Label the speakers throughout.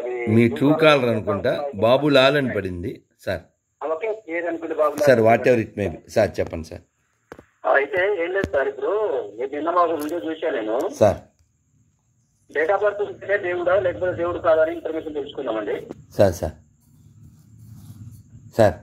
Speaker 1: అది
Speaker 2: మీ true caller అనుకుంటా బాబు లాల్ అని పడింది సార్
Speaker 1: ఓకే ఏది అనుకుంటే బాబు
Speaker 2: sir whatever it may be sir చెప్పండి సార్
Speaker 1: అయితే ఏం లేదు సార్ ఇప్పుడు నేను నిన్న మాకు వీడియో చూసా నేను
Speaker 2: సార్
Speaker 1: డేట్ ఆఫ్ బర్త్ ఉంటేనే దేవుడా లేకపోతే దేవుడు కాదా అని ఇన్ఫర్మేషన్ తెలుసుకుందామండి
Speaker 2: సార్ సార్ సార్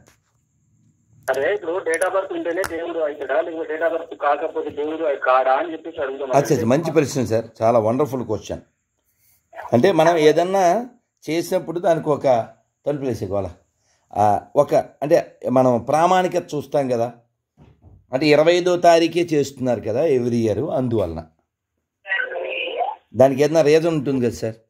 Speaker 1: అదే ఇప్పుడు డేట్ ఆఫ్ బర్త్ ఉంటేనే దేవుడు అవుతాడా లేకపోతే డేట్ ఆఫ్ బర్త్ కాకపోతే దేవుడు అయి కాడా అని చెప్పేసి అడుగుదాం
Speaker 2: అచ్చా అచ్చా, మంచి ప్రశ్న సార్ చాలా వండర్ఫుల్ క్వశ్చన్ అంటే మనం ఏదన్నా చేసినప్పుడు దానికి ఒక తలుపు వేసేకోవాల ఒక అంటే మనం ప్రామాణికత చూస్తాం కదా అంటే ఇరవై ఐదో తారీఖే చేస్తున్నారు కదా ఎవ్రీ ఇయర్ అందువలన దానికి ఏదైనా రీజన్ ఉంటుంది కదా సార్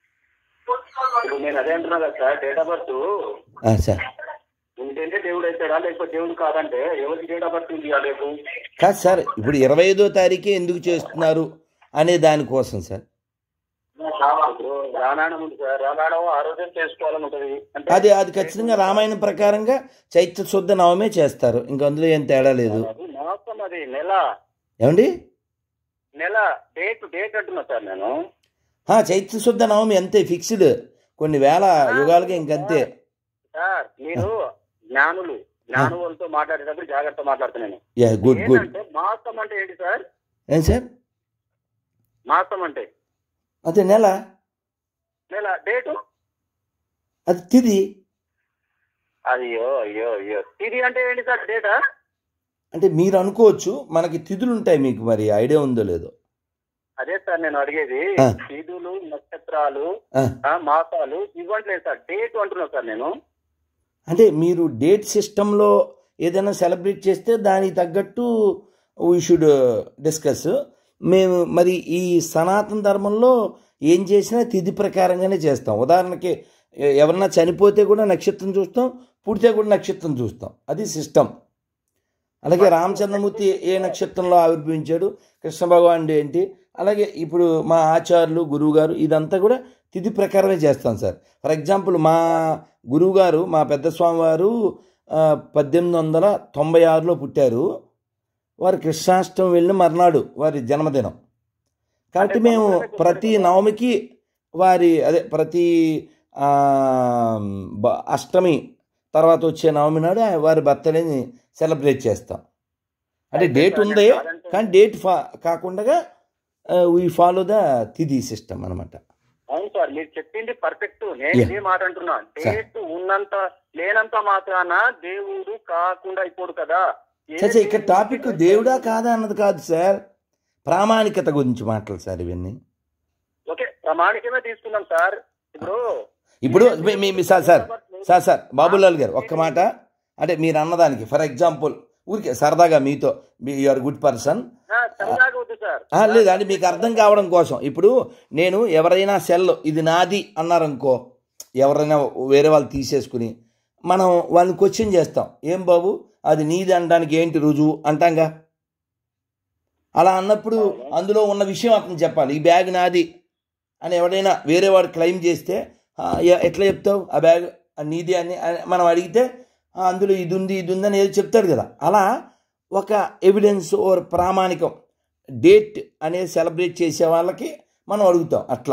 Speaker 1: ఇప్పుడు నేను అదే అంటున్నా కదా సార్ డేట్ ఆఫ్ బర్త్
Speaker 2: ఆ, సార్
Speaker 1: ఉంటేనే దేవుడు అవుతాడా లేకపోతే దేవుడు కాదంటే ఎవరికి డేట్ ఆఫ్ బర్త్ ఉంది ఆ రేపు
Speaker 2: కాదు సార్ ఇప్పుడు ఇరవై ఐదో తారీఖే ఎందుకు చేస్తున్నారు అనే దానికోసం సార్
Speaker 1: ఇప్పుడు రామాయణం ఉంది సార్ రామాయణం ఆ రోజే చేసుకోవాలని ఉంటది అంటే
Speaker 2: అది అది ఖచ్చితంగా రామాయణం ప్రకారంగా చైత్ర శుద్ధ నవమే చేస్తారు ఇంక అందులో ఏం తేడా లేదు
Speaker 1: అది మాసం అది నెల
Speaker 2: ఏమండి
Speaker 1: నెల డేట్ డేట్ అంటున్నా సార్ నేను
Speaker 2: ఆ, చైత్ర శుద్ధ నవమి అంతే ఫిక్స్డ్ కొన్ని వేల యుగాలుగా ఇంకంతే
Speaker 1: సార్ మీరు జ్ఞానులు జ్ఞానులతో మాట్లాడేటప్పుడు జాగ్రత్త మాట్లాడుతున్నాను
Speaker 2: యా గుడ్ గుడ్
Speaker 1: ఏంటంటే మాసం అంటే ఏంటి సార్
Speaker 2: ఏం సార్
Speaker 1: మాసం అంటే
Speaker 2: అదే నెల
Speaker 1: నెల డేటు
Speaker 2: అది తిది
Speaker 1: అయ్యో అయ్యో అయ్యో ఇది అంటే ఏంటి సార్ డేటా
Speaker 2: అంటే మీరు అనుకోవచ్చు మనకి తిథులు ఉంటాయి మీకు మరి ఐడియా ఉందో లేదో
Speaker 1: అదే సార్ నేను అడిగేది
Speaker 2: ఆ.
Speaker 1: తిథులు నక్షత్రాలు
Speaker 2: ఆ,
Speaker 1: ఆ, మాసాలు ఇవ్వట్లేదు సార్ డేట్ అంటున్నా సార్ నేను
Speaker 2: అంటే మీరు డేట్ సిస్టంలో ఏదైనా సెలబ్రేట్ చేస్తే దానికి తగ్గట్టు వీ షుడ్ డిస్కస్ మేము మరి ఈ సనాతన ధర్మంలో ఏం చేసినా తిథి ప్రకారంగానే చేస్తాం ఉదాహరణకి ఎ- ఎవరన్నా చనిపోతే కూడా నక్షత్రం చూస్తాం పుడితే కూడా నక్షత్రం చూస్తాం అది సిస్టమ్ అలాగే రామచంద్రమూర్తి ఏ నక్షత్రంలో ఆవిర్భవించాడు కృష్ణ భగవానుడు ఏంటి అలాగే ఇప్పుడు మా ఆచార్యులు గురువుగారు ఇదంతా కూడా తిథి ప్రకారమే చేస్తాం సార్ ఫర్ ఎగ్జాంపుల్ మా గురువుగారు మా పెద్ద స్వామి వారు ఆ, పద్దెనిమిది వందల తొంభై ఆరులో పుట్టారు వారు కృష్ణాష్టమి వెళ్ళిన మర్నాడు వారి జన్మదినం కాబట్టి మేము ప్రతి నవమికి వారి అదే ప్రతి ఆ, బ- అష్టమి తర్వాత వచ్చే నవమి నాడు వారి బర్త్డేని సెలబ్రేట్ చేస్తాం అంటే డేట్ ఉంది కానీ డేట్ ఫా కాకుండా we follow the tithi system అనమాట
Speaker 1: అవును సార్ మీరు చెప్పింది పర్ఫెక్ట్ నేను
Speaker 2: Yeah.
Speaker 1: ఇదే మాట అంటున్నా డేట్ ఉన్నంత లేనంత మాత్రాన దేవుడు కాకుండా అయిపోడు కదా ఏ
Speaker 2: చచ్చా ఇక్కడ
Speaker 1: దేవుడు
Speaker 2: టాపిక్ దేవుడా కాదా అన్నది కాదు సార్ ప్రామాణికత గురించి మాటలు సార్ ఇవన్నీ
Speaker 1: ఓకే ప్రామాణికమే తీసుకుందాం సార్ ఇప్పుడు
Speaker 2: ఇప్పుడు మీ- మీ- మీ- sir sir sir sir Babulal గారు ఒక్క మాట అంటే మీరు అన్నదానికి ఫర్ ఎగ్జాంపుల్ ఊరికే సరదాగా మీతో ఆర్ గుడ్ పర్సన్
Speaker 1: ఆ, సరదాగా వద్దు సార్
Speaker 2: ఆ, లేదు అంటే మీకు అర్థం కావడం కోసం ఇప్పుడు నేను ఎవరైనా సెల్ ఇది నాది అన్నారనుకో ఎవరైనా వేరే వాళ్ళు తీసేసుకుని మనం వాళ్ళని క్వశ్చన్ చేస్తాం ఏం బాబు అది నీది అనడానికి ఏంటి రుజువు అంటాంగా అలా అన్నప్పుడు అందులో ఉన్న విషయం అతను చెప్పాలి ఈ బ్యాగ్ నాది అని ఎవడైనా వేరే వాడు క్లెయిమ్ చేస్తే "ఆ, ఎ- ఎట్లా చెప్తావు ఆ బ్యాగ్ అది నీది అని అని మనం అడిగితే "ఆ, అందులో ఇది ఉంది ఇది ఉంది అని ఏదో చెప్తాడు కదా అలా ఒక ఎవిడెన్స్ ఓర్ ప్రామాణికం డేట్ అనేది సెలబ్రేట్ చేసే వాళ్ళకి మనం అడుగుతాం అట్లా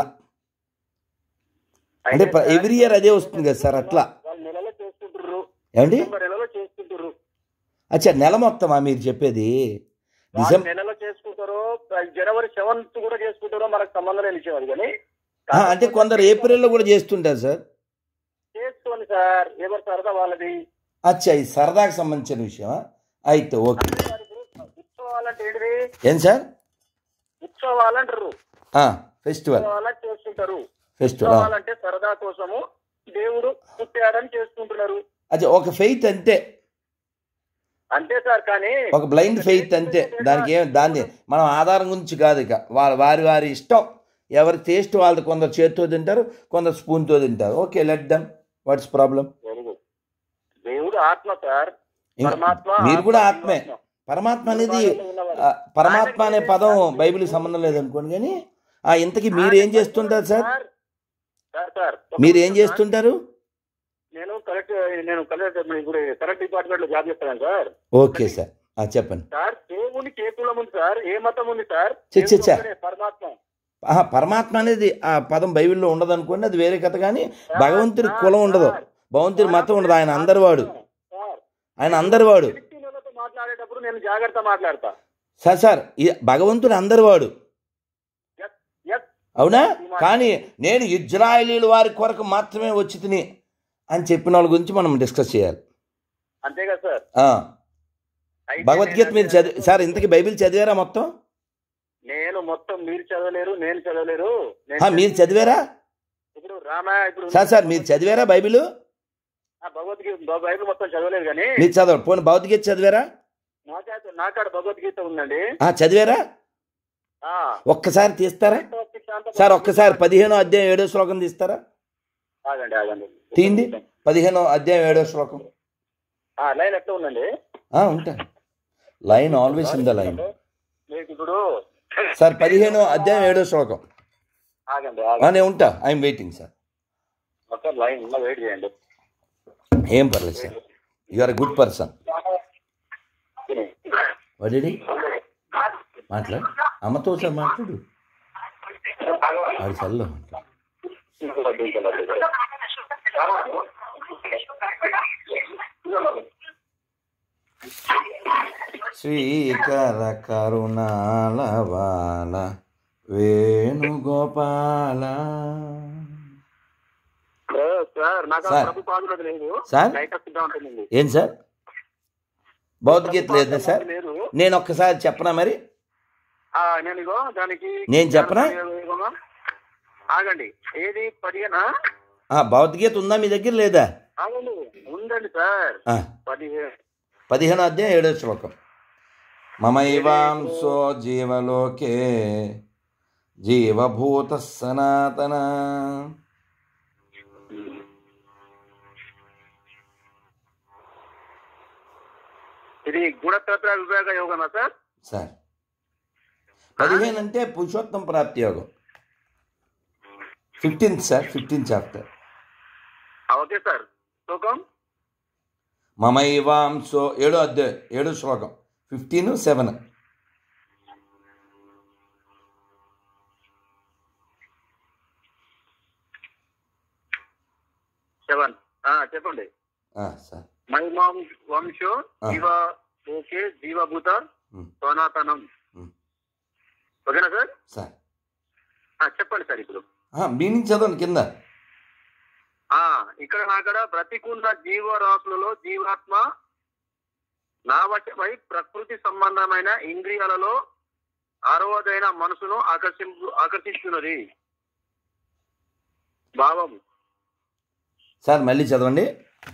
Speaker 2: అంటే
Speaker 1: అయితే సార్,
Speaker 2: ఎవ్రీ ఇయర్ అదే వస్తుంది కదా సార్ అట్లా
Speaker 1: వాళ్ళు నెలలో చేసుకుంటారు
Speaker 2: ఏమండి
Speaker 1: డిసెంబర్ నెలలో చేసుకుంటారు
Speaker 2: అచ్చా నెల మొత్తమా మీరు చెప్పేది
Speaker 1: వాళ్ళు
Speaker 2: డిసెంబర్
Speaker 1: నెలలో చేసుకుంటారో జనవరి సెవెంత్ కూడా చేసుకుంటారో మనకు సంబంధం లేని విషయం అది కానీ
Speaker 2: ఆ, అంటే కొందరు ఏప్రిల్లో కూడా చేస్తుంటారు సార్
Speaker 1: చేసుకోండి సార్ ఎవరు సరదా వాళ్ళది
Speaker 2: అచ్చా ఇది సరదాకి సంబంధించిన విషయమా అయితే ఓకే
Speaker 1: అంటే మరి ఇప్పుడు ఉత్సవాలంటే ఏంటిది
Speaker 2: ఏం సార్
Speaker 1: ఉత్సవాలంటారు
Speaker 2: ఫెస్టివల్
Speaker 1: ఉత్సవాలని చేసుకుంటారు
Speaker 2: ఫెస్టివల్
Speaker 1: ఉత్సవాలంటే సరదా కోసము దేవుడు పుట్టాడని చేసుకుంటున్నారు
Speaker 2: అచ్చా ఒక ఫెయిత్ అంతే
Speaker 1: అంతే సార్ కానీ
Speaker 2: ఒక బ్లైండ్ ఫెయిత్ అంతే దానికి ఏం దాన్ని మనం ఆధారం గురించి కాదు ఇక వారి వారి వారి ఇష్టం ఎవరి టేస్ట్ వాళ్ళది కొందరు చేతితో తింటారు కొందరు స్పూన్తో తింటారు okay let them what's problem
Speaker 1: Very good. దేవుడు ఆత్మ సార్ పరమాత్మ
Speaker 2: మీరు కూడా
Speaker 1: ఆత్మ,
Speaker 2: ఆత్మే
Speaker 1: జీవాత్మ.
Speaker 2: పరమాత్మ అనేది
Speaker 1: ఉన్నవాడు.
Speaker 2: ఆ, పరమాత్మ అనే పదం బైబిల్కి సంబంధం లేదనుకోండి కానీ ఆ ఇంతకీ మీరు ఏం చేస్తుంటారు సార్
Speaker 1: సార్ సార్ సార్ ఒక
Speaker 2: మీరు ఏం
Speaker 1: నిమిషం సార్.
Speaker 2: చేస్తుంటారు
Speaker 1: నేను కరెక్ట్ నేను కరెక్ట్ ఇప్పుడు కరెక్ట్ డిపార్ట్మెంట్ లో జాబ్ చేస్తాను సార్
Speaker 2: ఓకే సార్ ఆ, చెప్పండి
Speaker 1: సార్ దేవునికి ఏ కులం ఉంది సార్ ఏ మతం ఉంది సార్
Speaker 2: ఛ, ఛ, ఛ.
Speaker 1: దేవుడు ఒక్కడే, పరమాత్మ
Speaker 2: ఆహా, పరమాత్మ అనేది ఆ పదం బైబిల్లో ఉండదు అనుకోండి అది వేరే కథ కానీ భగవంతుడి కులం ఉండదు భగవంతుడి మతం ఉండదు ఆయన అందరి వాడు
Speaker 1: సార్
Speaker 2: ఆయన అందరి వాడు
Speaker 1: ఫిలిస్తీన్లతో మాట్లాడేటప్పుడు నేను జాగ్రత్త మాట్లాడతా
Speaker 2: సార్ సార్ ఈ భగవంతుడు అందరి వాడు
Speaker 1: ఎస్ ఎస్
Speaker 2: అవునా కానీ నేను ఇజ్రాయేలీల వారి కొరకు మాత్రమే వచ్చి తిని అని చెప్పిన వాళ్ళ గురించి మనం డిస్కస్ చేయాలి
Speaker 1: అంతే కదా సార్
Speaker 2: ఆ,
Speaker 1: అయితే
Speaker 2: భగవద్గీత మీరు చదివి సార్ ఇంతకీ బైబిల్ చదివారా మొత్తం
Speaker 1: నేను మొత్తం మీరు చదవలేరు నేను చదవలేరు నేను
Speaker 2: ఆ, మీరు చదివారా
Speaker 1: ఇప్పుడు రామ ఇప్పుడు
Speaker 2: సార్ సార్ మీరు చదివారా బైబిల్
Speaker 1: ఆ భగవద్గీత బ- బైబిల్ మొత్తం చదవలేదు కానీ
Speaker 2: మీరు చదవరు పోనీ భగవద్గీత చదివారా
Speaker 1: నా చేత నా కాడ భగవద్గీత ఉందండి
Speaker 2: ఆ, చదివారా
Speaker 1: ఆ,
Speaker 2: ఒక్కసారి తీస్తారా
Speaker 1: శాంత-
Speaker 2: సార్ ఒక్కసారి పదిహేనో అధ్యాయం ఏడో శ్లోకం తీస్తారా
Speaker 1: ఆగండి ఆగండి
Speaker 2: తీయండి పదిహేనో అధ్యాయం ఏడో శ్లోకం
Speaker 1: ఆ, లైన్ ఎట్లా ఉందండి
Speaker 2: ఆ, ఉంటా line always in the line
Speaker 1: మీకు ఇప్పుడు
Speaker 2: సార్ పదిహేనో అధ్యాయం ఏడో శ్లోకం
Speaker 1: ఆగండి
Speaker 2: ఆ,
Speaker 1: ఆగండి
Speaker 2: నేను ఉంటా ఐఎమ్ వెయిటింగ్ సార్
Speaker 1: మొత్తం లైన్ ఉన్న వెయిట్ చేయండి
Speaker 2: ఏం పర్లేదు sir you are good person వడిడి మాట్లాడు అమ్మతో సార్ మాట్లాడు ఆడి చల్లో మాట్లాడు శ్రీకర కరుణాల బాల వేణుగోపాల
Speaker 1: సార్ నాకు ఆ
Speaker 2: సార్.
Speaker 1: ప్రభు పాదులది లేదు
Speaker 2: సార్?
Speaker 1: నైట్ వస్తుందా ఉంటుందండి
Speaker 2: ఏం సార్ భౌతికత లేదా సార్
Speaker 1: లేదు
Speaker 2: నేను ఒక్కసారి చెప్పనా మరి
Speaker 1: ఆ, నేను ఇగో దానికి
Speaker 2: నేను చెప్పనా?
Speaker 1: ఇగో, ఆగండి ఏది పదిహేనా
Speaker 2: ఆ, భగవద్గీత ఉందా మీ దగ్గర లేదా
Speaker 1: ఆగండి ఉందండి సార్
Speaker 2: ఆ,
Speaker 1: పదిహేను
Speaker 2: పదిహేను అధ్యాయం ఏడో శ్లోకం మమైవాంసో జీవలోకే జీవభూత సనాతన
Speaker 1: ఇది గుణతత్వ విభాగ యోగమా సార్
Speaker 2: సార్ పదిహేను అంటే Purushottam Prapti Yogam fifteenth sir fifteenth chapter
Speaker 1: ఆ, ఓకే సార్ శ్లోకం
Speaker 2: మమైవాంసో ఏడో అధ్యాయం ఏడో శ్లోకం ఫిఫ్టీన్ సెవెన్
Speaker 1: సెవెన్ ఆ, చెప్పండి
Speaker 2: సార్
Speaker 1: మైమాం వంశో
Speaker 2: ఆ.
Speaker 1: జీవ ఓకే జీవభూత
Speaker 2: ఉమ్,
Speaker 1: సనాతనం
Speaker 2: ఉమ్.
Speaker 1: ఓకేనా సార్
Speaker 2: సార్
Speaker 1: ఆ, చెప్పండి సార్ ఇప్పుడు
Speaker 2: మీనింగ్ చదవండి కింద
Speaker 1: ఆ ఇక్కడ నాకడ బ్రతికున్న జీవరాశులలో జీవాత్మ నా వశమై ప్రకృతి సంబంధమైన ఇంద్రియాలలో ఆరవదైన మనసును ఆకర్షింపు ఆకర్షిస్తున్నది భావం
Speaker 2: సార్ మళ్ళీ చదవండి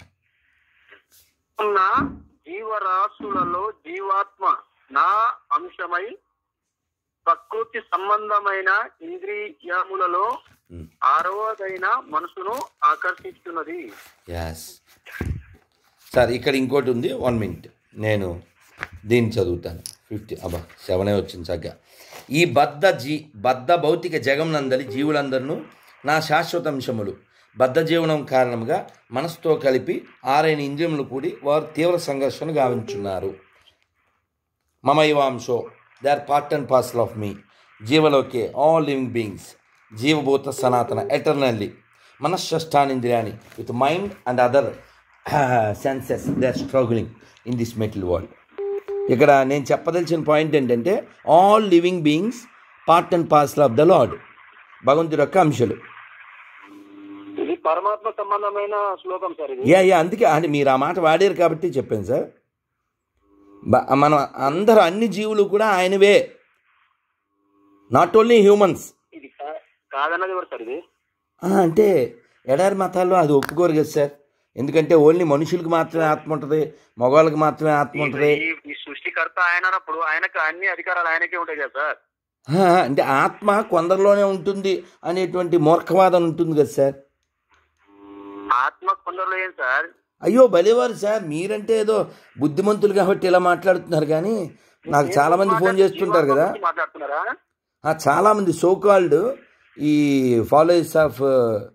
Speaker 1: ఉన్న జీవరాశులలో జీవాత్మ నా అంశమై ప్రకృతి సంబంధమైన ఇంద్రియములలో
Speaker 2: ఉమ్.
Speaker 1: ఆరవదైన మనసును ఆకర్షిస్తున్నది
Speaker 2: యాస్ సార్ ఇక్కడ ఇంకోటి ఉంది వన్ మినిట్ నేను దీన్ని చదువుతాను ఫిఫ్టీ అబ్బా సెవెనే వచ్చింది చక్కగా ఈ బద్ధ జీ బద్ధ భౌతిక జగం నందలి జీవులందరూ నా శాశ్వత అంశములు బద్ధ జీవనం కారణంగా మనసుతో కలిపి ఆరైన ఇంద్రియములు కూడి వారు తీవ్ర సంఘర్షణ గావించున్నారు మమైవాంశో they are part and parcel of me జీవలోకే ఆల్ లివింగ్ బీయింగ్స్ జీవభూత సనాతన ఎటర్నల్లీ మనశ్శష్టానింద్రియాని with mind and other senses they are struggling in this metal world ఇక్కడ నేను చెప్పదలిచిన పాయింట్ ఏంటంటే all living beings part and parcel of the lord భగవంతుడి యొక్క అంశాలు
Speaker 1: ఇది పరమాత్మ సంబంధమైన శ్లోకం సార్ ఇది
Speaker 2: యా యా అందుకే అంటే మీరు ఆ మాట వాడారు కాబట్టి చెప్పాను సార్ బ- మనం అందరూ అన్ని జీవులు కూడా ఆయనవే నాట్ ఓన్లీ హ్యూమన్స్
Speaker 1: ఇది కా- కాదన్నది ఎవరు సార్ ఇది
Speaker 2: అంటే ఎడారి మతాల్లో అది ఒప్పుకోరు కదా సార్ ఎందుకంటే ఓన్లీ మనుషులకు మాత్రమే ఆత్మ ఉంటుంది మగవాళ్ళకి మాత్రమే ఆత్మ ఉంటుంది
Speaker 1: ఈ- ఈ సృష్టికర్త ఆయన అన్నప్పుడు ఆయనకు అన్ని అధికారాలు ఆయనకే ఉంటాయి కదా సార్
Speaker 2: ఆ, అంటే ఆత్మ కొందరిలోనే ఉంటుంది అనేటువంటి మూర్ఖవాదం ఉంటుంది కదా సార్
Speaker 1: ఆత్మ కొందరులో ఏం సార్
Speaker 2: అయ్యో భలేవారు సార్ మీరంటే ఏదో బుద్ధిమంతులు కాబట్టి ఇలా మాట్లాడుతున్నారు కానీ నాకు చాలామంది ఫోన్ చేస్తుంటారు కదా
Speaker 1: గురించి మాట్లాడుతున్నారా
Speaker 2: ఆ, చాలామంది సోకాల్డ్ ఈ ఫాలోయర్స్ ఆఫ్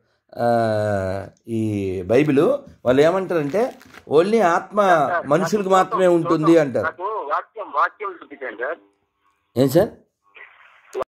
Speaker 2: ఈ బైబిల్ వాళ్ళు ఏమంటారంటే ఓన్లీ ఆత్మ మనుషులకు మాత్రమే ఉంటుంది అంటారు
Speaker 1: నాకు వాక్యం వాక్యం చూపించండి సార్
Speaker 2: ఏం సార్